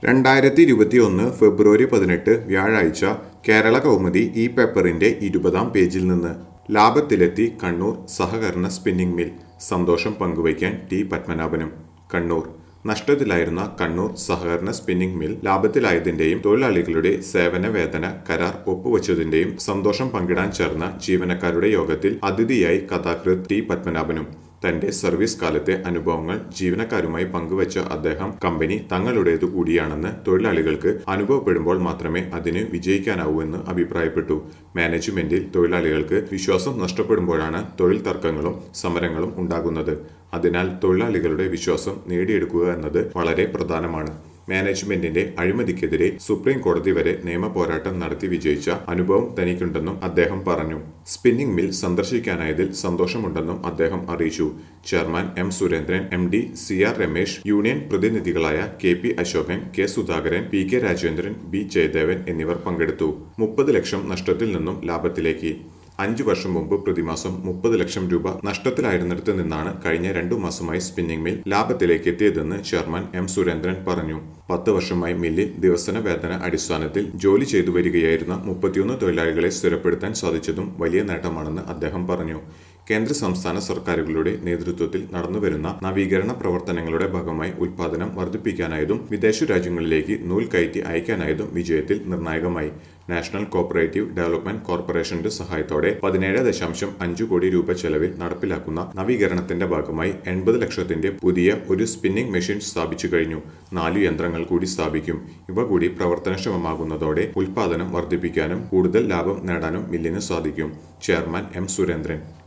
രണ്ടായിരത്തി ഇരുപത്തിയൊന്ന് ഫെബ്രുവരി പതിനെട്ട് വ്യാഴാഴ്ച കേരള കൗമുദി ഈ പേപ്പറിന്റെ ഇരുപതാം പേജിൽ നിന്ന് ലാഭത്തിലെത്തി കണ്ണൂർ സഹകരണ സ്പിന്നിംഗ് മിൽ സന്തോഷം പങ്കുവയ്ക്കാൻ ടി പത്മനാഭനും കണ്ണൂർ നഷ്ടത്തിലായിരുന്ന കണ്ണൂർ സഹകരണ സ്പിന്നിംഗ് മിൽ ലാഭത്തിലായതിന്റെയും തൊഴിലാളികളുടെ സേവന വേതന കരാർ ഒപ്പുവച്ചതിന്റെയും സന്തോഷം പങ്കിടാൻ ചേർന്ന ജീവനക്കാരുടെ യോഗത്തിൽ അതിഥിയായി കഥാകൃത്ത് ടി പത്മനാഭനും തന്റെ സർവീസ് കാലത്തെ അനുഭവങ്ങൾ ജീവനക്കാരുമായി പങ്കുവച്ച അദ്ദേഹം കമ്പനി തങ്ങളുടേതു കൂടിയാണെന്ന് തൊഴിലാളികൾക്ക് അനുഭവപ്പെടുമ്പോൾ മാത്രമേ അതിന് വിജയിക്കാനാവൂ എന്ന് അഭിപ്രായപ്പെട്ടു മാനേജ്മെന്റിൽ തൊഴിലാളികൾക്ക് വിശ്വാസം നഷ്ടപ്പെടുമ്പോഴാണ് തൊഴിൽ തർക്കങ്ങളും സമരങ്ങളും ഉണ്ടാകുന്നത് അതിനാൽ തൊഴിലാളികളുടെ വിശ്വാസം നേടിയെടുക്കുക എന്നത് വളരെ പ്രധാനമാണ് മാനേജ്മെന്റിന്റെ അഴിമതിക്കെതിരെ സുപ്രീം കോടതി വരെ നിയമ പോരാട്ടം നടത്തി വിജയിച്ച അനുഭവം തനിക്കുണ്ടെന്നും അദ്ദേഹം പറഞ്ഞു സ്പിന്നിംഗ് മിൽ സന്ദർശിക്കാനായതിൽ സന്തോഷമുണ്ടെന്നും അദ്ദേഹം അറിയിച്ചു chairman M Surendran M D C R Ramesh union പ്രതിനിധികളായ K P Ashokan K Sudhakaran P K Rajendran B Jayadevan എന്നിവർ പങ്കെടുത്തു മുപ്പത് ലക്ഷം നഷ്ടത്തിൽ നിന്നും ലാഭത്തിലേക്ക് അഞ്ചു വർഷം മുമ്പ് പ്രതിമാസം മുപ്പത് ലക്ഷം രൂപ നഷ്ടത്തിലായിരുന്നിടത്ത് നിന്നാണ് കഴിഞ്ഞ രണ്ടു മാസമായി സ്പിന്നിംഗ് മിൽ ലാഭത്തിലേക്ക് എത്തിയതെന്ന് ചെയർമാൻ എം സുരേന്ദ്രൻ പറഞ്ഞു പത്ത് വർഷമായി മില്ലിൽ ദിവസന വേതന അടിസ്ഥാനത്തിൽ ജോലി ചെയ്തു വരികയായിരുന്ന മുപ്പത്തിയൊന്ന് തൊഴിലാളികളെ സ്ഥിരപ്പെടുത്താൻ സാധിച്ചതും വലിയ നേട്ടമാണെന്ന് അദ്ദേഹം പറഞ്ഞു കേന്ദ്ര സംസ്ഥാന സർക്കാരുകളുടെ നേതൃത്വത്തിൽ നടന്നുവരുന്ന നവീകരണ പ്രവർത്തനങ്ങളുടെ ഭാഗമായി ഉൽപാദനം വർദ്ധിപ്പിക്കാനായതും വിദേശ രാജ്യങ്ങളിലേക്ക് നൂൽ കയറ്റി അയക്കാനായതും വിജയത്തിൽ നിർണായകമായി നാഷണൽ കോപ്പറേറ്റീവ് ഡെവലപ്മെന്റ് കോർപ്പറേഷന്റെ സഹായത്തോടെ പതിനേഴ് ദശാംശം അഞ്ചു കോടി രൂപ ചെലവിൽ നടപ്പിലാക്കുന്ന നവീകരണത്തിന്റെ ഭാഗമായി എൺപത് ലക്ഷത്തിന്റെ പുതിയ ഒരു സ്പിന്നിംഗ് മെഷീൻ സ്ഥാപിച്ചു കഴിഞ്ഞു നാലു യന്ത്രങ്ങൾ കൂടി സ്ഥാപിക്കും ഇവ കൂടി പ്രവർത്തനക്ഷമമാകുന്നതോടെ ഉൽപാദനം വർദ്ധിപ്പിക്കാനും കൂടുതൽ ലാഭം നേടാനും മില്ലിന് സാധിക്കും ചെയർമാൻ എം സുരേന്ദ്രൻ